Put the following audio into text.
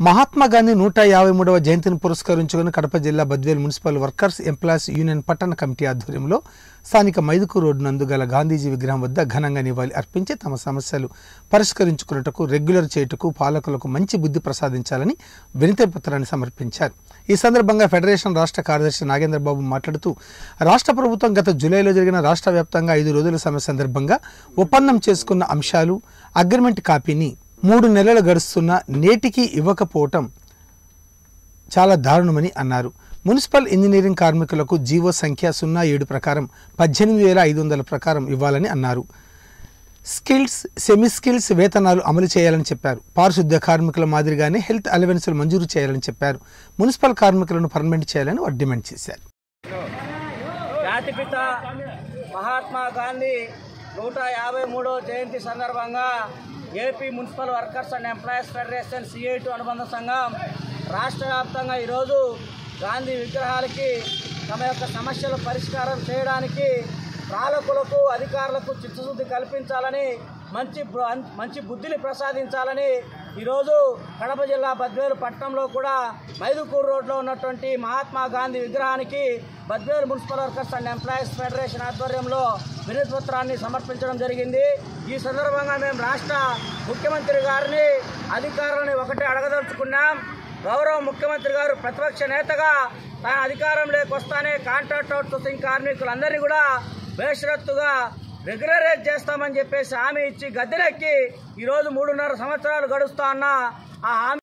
మహాత్మా గాంధీ నూట యాభై మూడవ జయంతిని పురస్కరించుకుని కడప జిల్లా Badvel municipal workers employees union పట్టణ కమిటీ ఆధ్వర్యంలో స్థానిక మైదుకు రోడ్డు నందు గల గాంధీజీ విగ్రహం వద్ద ఘనంగా నివాళి అర్పించి తమ సమస్యలు పరిష్కరించుకున్నటకు రెగ్యులర్ చేయుటకు పాలకులకు మంచి బుద్ధి ప్రసాదించాలని వినతి పత్రాన్ని సమర్పించారు ఈ సందర్భంగా ఫెడరేషన్ రాష్ట్ర కార్యదర్శి నాగేంద్రబాబు మాట్లాడుతూ రాష్ట్ర ప్రభుత్వం గత జూలైలో జరిగిన రాష్ట్ర వ్యాప్తంగా ఐదు రోజుల సమ్మె సందర్భంగా ఒప్పందం చేసుకున్న అంశాలు అగ్రిమెంట్ కాపీని మూడు నెలలు గడుస్తున్న నేటికి ఇవ్వకపోవటం చాలా దారుణమని అన్నారు మున్సిపల్ ఇంజనీరింగ్ కార్మికులకు జీవో సంఖ్య సున్నా ఏడు ప్రకారం పద్దెనిమిది వేల ఐదు వందల ప్రకారం ఇవ్వాలని అన్నారు స్కిల్స్ సెమీ స్కిల్స్ వేతనాలు అమలు చేయాలని చెప్పారు పారిశుద్ధ్య కార్మికుల మాదిరిగానే హెల్త్ అలవెన్సులు మంజూరు చేయాలని చెప్పారు మున్సిపల్ కార్మికులను పర్మనెంట్ చేయాలని వారు డిమాండ్ చేశారు జాతిపిత మహాత్మా గాంధీ నూట యాభై మూడో జయంతి సందర్భంగా AP municipal workers and employees federation CITU అనుబంధ సంఘం రాష్ట్ర వ్యాప్తంగా ఈరోజు గాంధీ విగ్రహాలకి తమ యొక్క సమస్యలు పరిష్కారం చేయడానికి పాలకులకు అధికారులకు చిత్తశుద్ధి కల్పించాలని మంచి బు- మంచి బుద్ధిని ప్రసాదించాలని ఈరోజు కడప జిల్లా బద్వేలు పట్టణంలో కూడా మైదుకూరు రోడ్లో ఉన్నటువంటి మహాత్మా గాంధీ విగ్రహానికి Badvel municipal workers and employees federation ఆధ్వర్యంలో వినతి పత్రాన్ని సమర్పించడం జరిగింది ఈ సందర్భంగా మేము రాష్ట్ర ముఖ్యమంత్రి గారిని అధికారులని ఒకటే అడగదలుచుకున్నాం గౌరవ ముఖ్యమంత్రి గారు ప్రతిపక్ష నేతగా తాను అధికారంలోకి వస్తానే కాంట్రాక్ట్ అవుట్సోర్సింగ్ కార్మికులందరినీ కూడా బేషరత్తుగా రెగ్యులరైజ్ చేస్తామని చెప్పేసి హామీ ఇచ్చి గద్దెనెక్కి ఈరోజు మూడున్నర సంవత్సరాలు గడుస్తా ఉన్న ఆ హామీ